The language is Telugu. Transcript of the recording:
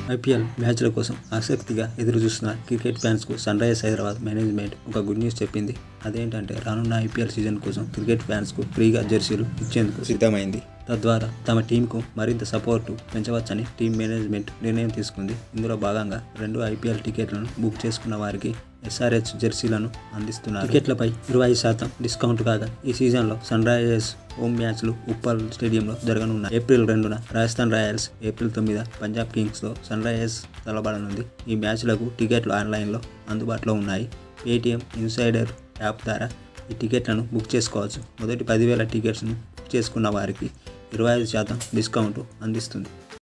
ఐపీఎల్ మ్యాచ్ల కోసం ఆసక్తిగా ఎదురుచూస్తున్న క్రికెట్ ఫ్యాన్స్కు సన్ రైజర్స్ హైదరాబాద్ మేనేజ్మెంట్ ఒక గుడ్ న్యూస్ చెప్పింది అదేంటంటే రానున్న ఐపీఎల్ సీజన్ కోసం క్రికెట్ ఫ్యాన్స్కు ఫ్రీగా జెర్సీలు ఇచ్చేందుకు సిద్ధమైంది తద్వారా తమ టీంకు మరింత సపోర్టు పెంచవచ్చని టీం మేనేజ్మెంట్ నిర్ణయం తీసుకుంది ఇందులో భాగంగా రెండు ఐపీఎల్ టికెట్లను బుక్ చేసుకున్న వారికి ఎస్ఆర్హెచ్ జెర్సీలను అందిస్తున్నారు టికెట్లపై ఇరవై ఐదు శాతం డిస్కౌంట్ కాగా ఈ సీజన్లో సన్ రైజర్స్ హోమ్ మ్యాచ్లు ఉప్పల్ స్టేడియంలో జరగనున్నాయి ఏప్రిల్ రెండున రాజస్థాన్ రాయల్స్ ఏప్రిల్ తొమ్మిది పంజాబ్ కింగ్స్తో సన్ రైజర్స్ తలబడనుంది ఈ మ్యాచ్లకు టికెట్లు ఆన్లైన్లో అందుబాటులో ఉన్నాయి పేటీఎం ఇన్సైడర్ యాప్ ద్వారా ఈ టికెట్లను బుక్ చేసుకోవచ్చు మొదటి పదివేల టికెట్స్ను బుక్ చేసుకున్న వారికి ఇరవై ఐదు శాతం డిస్కౌంట్ అందిస్తుంది